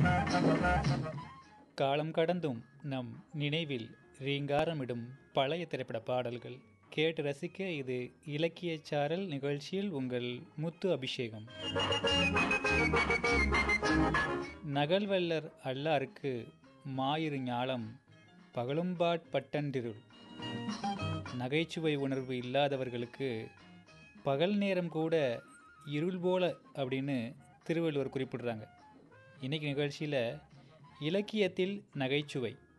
காலம் கடந்தும் நம் நினைவில் ரீங்காரமிடும் பழைய திரைப்பட பாடல்கள் கேட்டு ரசிக்க இது இலக்கிய சாரல் நிகழ்ச்சியில் உங்கள் முத்து அபிஷேகம் நகல்வல்லர் அல்லாருக்கு மாயிரு ஞாலம் பகலும்பாட் பட்டன்றிருள் நகைச்சுவை உணர்வு இல்லாதவர்களுக்கு பகல் நேரம் கூட இருள் போல அப்படின்னு திருவள்ளுவர் குறிப்பிடுறாங்க இன்னைக்கு நிகழ்ச்சியில் இலக்கியத்தில் நகைச்சுவை